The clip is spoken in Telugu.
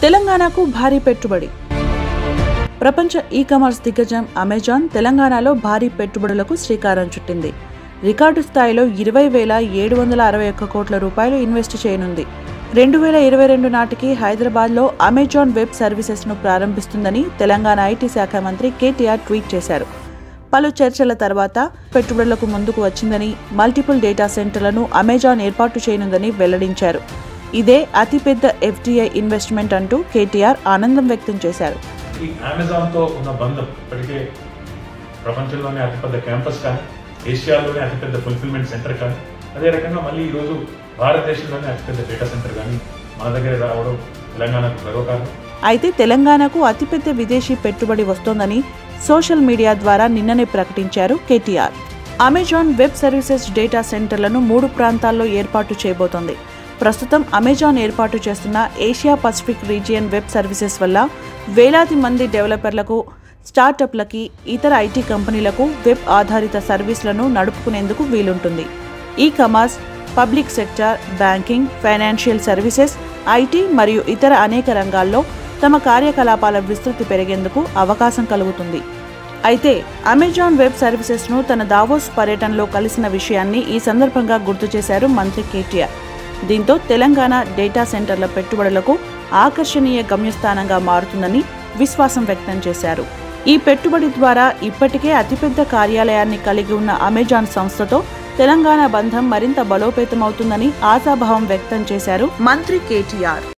తెలంగాణకు భారీ పెట్టుబడి ప్రపంచ ఈ కామర్స్ దిగ్గజం అమెజాన్ తెలంగాణలో భారీ పెట్టుబడులకు శ్రీకారం చుట్టింది రికార్డు స్థాయిలో ఇరవై వేల ఏడు వందల అరవై ఒక్క కోట్ల రూపాయలు ఇన్వెస్ట్ చేయనుంది రెండు వేల ఇరవై రెండు నాటికి హైదరాబాద్లో అమెజాన్ వెబ్ సర్వీసెస్ను ప్రారంభిస్తుందని తెలంగాణ ఐటీ శాఖ మంత్రి కేటీఆర్ ట్వీట్ చేశారు పలు చర్చల తర్వాత పెట్టుబడులకు ముందుకు వచ్చిందని మల్టిపుల్ డేటా సెంటర్లను అమెజాన్ ఏర్పాటు చేయనుందని వెల్లడించారు ఇదే అతిపెద్ద ఎఫ్డీఐ ఇన్వెస్ట్మెంట్ అంటూ కేటీఆర్ ఆనందం వ్యక్తం చేశారు ఈ అమెజాన్తో ఉన్న బంధం ఇప్పటికే ప్రపంచంలోనే అతిపెద్ద క్యాంపస్ కానీ ఏషియాలోనే అతిపెద్ద ఫుల్ఫిల్మెంట్ సెంటర్ కానీ అదే రకంగా మళ్ళీ ఈరోజు భారతదేశంలోనే అతిపెద్ద డేటా సెంటర్ కానీ మన దగ్గర రావడం తెలంగాణకు గర్వకారణం అయితే తెలంగాణకు అతిపెద్ద విదేశీ పెట్టుబడి వస్తోందని సోషల్ మీడియా ద్వారా నిన్ననే ప్రకటించారు KTR Amazon web services data సెంటర్లను మూడు ప్రాంతాల్లో ఏర్పాటు చేయబోతోంది ప్రస్తుతం అమెజాన్ ఏర్పాటు చేస్తున్న Asia Pacific region web services వల్ల వేలాది మంది డెవలపర్లకు స్టార్టప్లకి ఇతర ఐటీ కంపెనీలకు వెబ్ ఆధారిత సర్వీసులను నడుపుకునేందుకు వీలుంటుంది e commerce public sector banking financial services IT మరియు ఇతర అనేక రంగాల్లో తమ కార్యకలాపాల విస్తృతి పెరిగేందుకు అవకాశం కలుగుతుంది అయితే అమెజాన్ వెబ్ సర్వీసెస్ను తన దావోస్ పర్యటనలో కలిసిన విషయాన్ని ఈ సందర్భంగా గుర్తు చేశారు మంత్రి కేటీఆర్ దీంతో తెలంగాణ డేటా సెంటర్ల పెట్టుబడులకు ఆకర్షణీయ గమ్యస్థానంగా మారుతుందని విశ్వాసం వ్యక్తం చేశారు ఈ పెట్టుబడి ద్వారా ఇప్పటికే అతిపెద్ద కార్యాలయాన్ని కలిగి ఉన్న అమెజాన్ సంస్థతో తెలంగాణ బంధం మరింత బలోపేతమవుతుందని ఆశాభావం వ్యక్తం చేశారు మంత్రి కేటీఆర్